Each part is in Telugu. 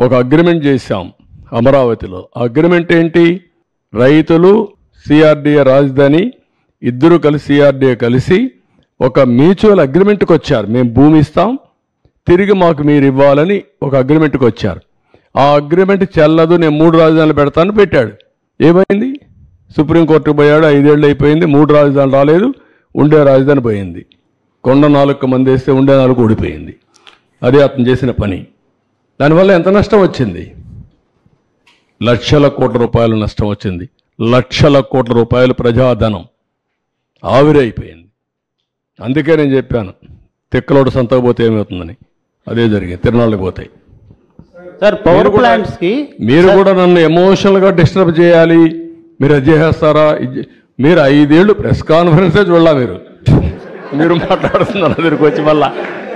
ఒక అగ్రిమెంట్ చేశాం అమరావతిలో అగ్రిమెంట్ ఏంటి రైతులు సిఆర్డిఏ రాజధాని ఇద్దరు కలిసి సిఆర్డిఏ కలిసి ఒక మ్యూచువల్ అగ్రిమెంట్కి వచ్చారు మేము భూమి ఇస్తాం తిరిగి మాకు మీరు ఇవ్వాలని ఒక అగ్రిమెంట్కి వచ్చారు ఆ అగ్రిమెంట్ చెల్లదు నేను మూడు రాజధానులు పెడతాను పెట్టాడు ఏమైంది సుప్రీంకోర్టుకు పోయాడు ఐదేళ్ళు అయిపోయింది మూడు రాజధానులు రాలేదు ఉండే రాజధాని పోయింది కొండ నాలుగు మంది వేస్తే ఉండే నాలుగు ఊడిపోయింది అదే అతను చేసిన పని దానివల్ల ఎంత నష్టం వచ్చింది లక్షల కోట్ల రూపాయలు నష్టం వచ్చింది లక్షల కోట్ల రూపాయలు ప్రజాధనం ఆవిరైపోయింది అందుకే నేను చెప్పాను తిక్కలోడు సంతకు పోతే ఏమవుతుందని అదే జరిగింది తిరునాళ్ళకి పోతాయి సార్ పవర్ మీరు కూడా- ప్లాంట్స్ కి మీరు కూడా నన్ను ఎమోషనల్గా డిస్టర్బ్ చేయాలి మీరు అది చేసేస్తారా ఇది చే- మీరు ఐదేళ్ళు ప్రెస్ కాన్ఫరెన్సే చూడాల మీరు మీరు మాట్లాడుతున్నారు దగ్గరికి వచ్చి మళ్ళా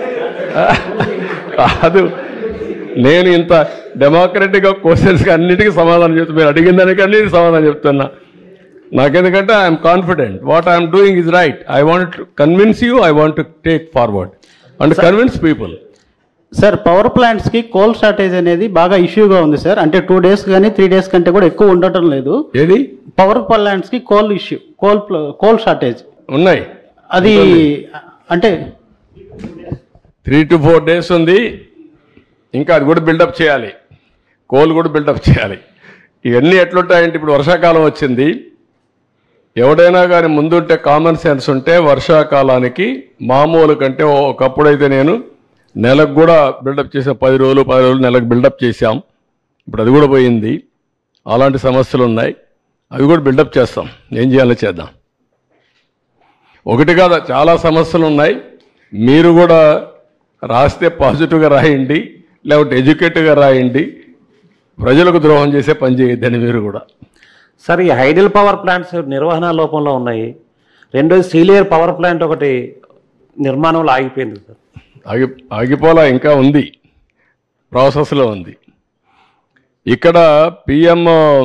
కాదు నేను ఇంత డెమోక్రటిక్గా క్వశ్చన్స్కి అన్నిటికీ సమాధానం చెప్తా మీరు అడిగిన దానికి అన్నిటికీ సమాధానం చెప్తున్నా నాకెందుకంటే I'm confident what I'm doing is right I want convince you I want take forward and convince people sir power plants కి కోల్ షార్టేజ్ అనేది బాగా ఇష్యూగా ఉంది సార్ అంటే టూ డేస్ కానీ త్రీ డేస్ కంటే కూడా ఎక్కువ ఉండటం లేదు ఏది పవర్ ప్లాంట్స్ కి coal issue coal coal shortage ఉన్నాయి అది అంటే త్రీ టు ఫోర్ డేస్ ఉంది ఇంకా అది కూడా బిల్డప్ చేయాలి కోల్ కూడా బిల్డప్ చేయాలి ఇవన్నీ ఎట్లుంటాయంటే ఇప్పుడు వర్షాకాలం వచ్చింది ఎవడైనా కానీ ముందుంటే కామన్ సెన్స్ ఉంటే వర్షాకాలానికి మామూలు కంటే ఒకప్పుడైతే నేను నెలకు కూడా బిల్డప్ చేసాం పది రోజులు పది రోజులు నెలకు బిల్డప్ చేశాం ఇప్పుడు అది కూడా పోయింది అలాంటి సమస్యలు ఉన్నాయి అవి కూడా బిల్డప్ చేస్తాం ఏం చేయాలో చేద్దాం ఒకటి కాదు చాలా సమస్యలు ఉన్నాయి మీరు కూడా రాస్తే పాజిటివ్గా రాయండి లేకపోతే ఎడ్యుకేటివ్గా రాయండి ప్రజలకు ద్రోహం చేసే పని చేయొద్దని మీరు కూడా సార్ ఈ హైడల్ పవర్ ప్లాంట్స్ నిర్వహణ లోపంలో ఉన్నాయి రెండోది సీలియర్ పవర్ ప్లాంట్ ఒకటి నిర్మాణంలో ఆగిపోయింది సార్ ఆగి ఆగిపోలా ఇంకా ఉంది ప్రాసెస్లో ఉంది ఇక్కడ పిఎం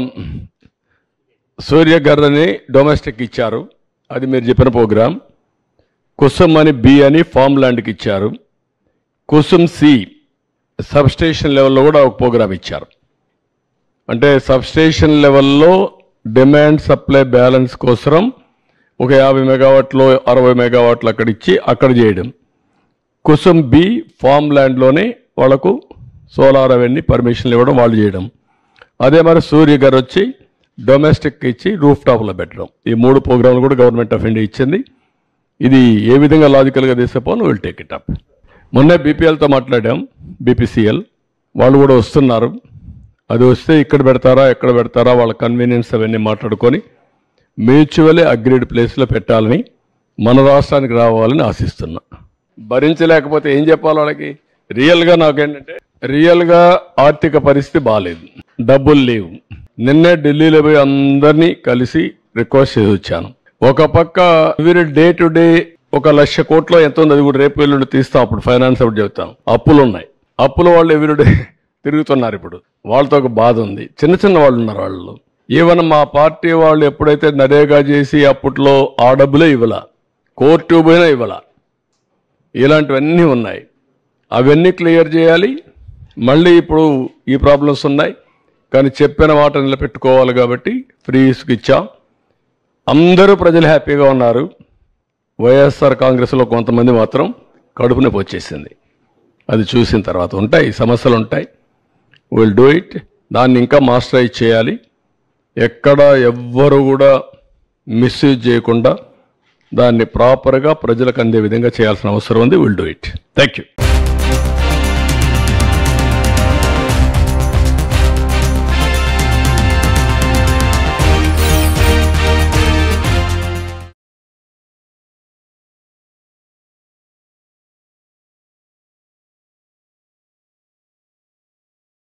సూర్యగర్ అని డొమెస్టిక్ ఇచ్చారు అది మీరు చెప్పిన ప్రోగ్రాం కుసుమ్ అని బి అని ఫామ్ ల్యాండ్కి ఇచ్చారు కుసుమ్ సి సబ్ స్టేషన్ లెవెల్లో కూడా ఒక ప్రోగ్రాం ఇచ్చారు అంటే సబ్ స్టేషన్ లెవెల్లో డిమాండ్ సప్లై బ్యాలెన్స్ కోసం ఒక యాభై మెగావాట్లు అరవై మెగావాట్లు అక్కడ ఇచ్చి అక్కడ చేయడం కుసుమ్ బి ఫామ్ ల్యాండ్లోనే వాళ్ళకు సోలార్ అవన్నీ పర్మిషన్లు ఇవ్వడం వాళ్ళు చేయడం అదే మరి సూర్య గారు వచ్చి డొమెస్టిక్ ఇచ్చి రూఫ్ టాప్లో పెట్టడం ఈ మూడు ప్రోగ్రాంలు కూడా గవర్నమెంట్ ఆఫ్ ఇండియా ఇచ్చింది ఇది ఏ విధంగా లాజికల్గా తీసేపోను విల్ టేక్ ఇట్ అప్ మొన్నే బీపీఎల్తో మాట్లాడాం బీపీసీఎల్ వాళ్ళు కూడా వస్తున్నారు అది వస్తే ఇక్కడ పెడతారా ఎక్కడ పెడతారా వాళ్ళ కన్వీనియన్స్ అవన్నీ మాట్లాడుకొని మ్యూచువల్లీ అగ్రీడ్ ప్లేస్లో పెట్టాలని మన రాష్ట్రానికి రావాలని ఆశిస్తున్నా భరించలేకపోతే ఏం చెప్పాలి వాళ్ళకి రియల్గా నాకేంటంటే రియల్గా ఆర్థిక పరిస్థితి బాగాలేదు డబ్బులు లేవు నిన్నే ఢిల్లీలో పోయి అందరినీ కలిసి రిక్వెస్ట్ చేసి వచ్చాను ఒక పక్క వీరి డే టు డే ఒక లక్ష కోట్లో ఎంత ఉంది అది కూడా రేపు ఎల్లుండి తీస్తాం అప్పుడు ఫైనాన్స్ అప్పుడు చెప్తాం అప్పులు ఉన్నాయి అప్పుల వాళ్ళు ఎవ్రీడే తిరుగుతున్నారు ఇప్పుడు వాళ్ళతో ఒక బాధ ఉంది చిన్న చిన్న వాళ్ళు ఉన్నారు వాళ్ళు ఈవెన్ మా పార్టీ వాళ్ళు ఎప్పుడైతే నరేగా చేసి అప్పట్లో ఆ డబ్బులే ఇవ్వాల కోర్టు పోయినా ఇవ్వాల ఇలాంటివన్నీ ఉన్నాయి అవన్నీ క్లియర్ చేయాలి మళ్ళీ ఇప్పుడు ఈ ప్రాబ్లమ్స్ ఉన్నాయి కానీ చెప్పిన మాట నిలబెట్టుకోవాలి కాబట్టి ఫ్రీ ఇసుక ఇచ్చాం అందరూ ప్రజలు హ్యాపీగా ఉన్నారు వైఎస్ఆర్ కాంగ్రెస్లో కొంతమంది మాత్రం కడుపు నొప్పి వచ్చేసింది అది చూసిన తర్వాత ఉంటాయి సమస్యలు ఉంటాయి విల్ డూ ఇట్ దాన్ని ఇంకా మాస్టరైజ్ చేయాలి ఎక్కడ ఎవ్వరు కూడా మిస్యూజ్ చేయకుండా దాన్ని ప్రాపర్గా ప్రజలకు అందే విధంగా చేయాల్సిన అవసరం ఉంది will do it thank you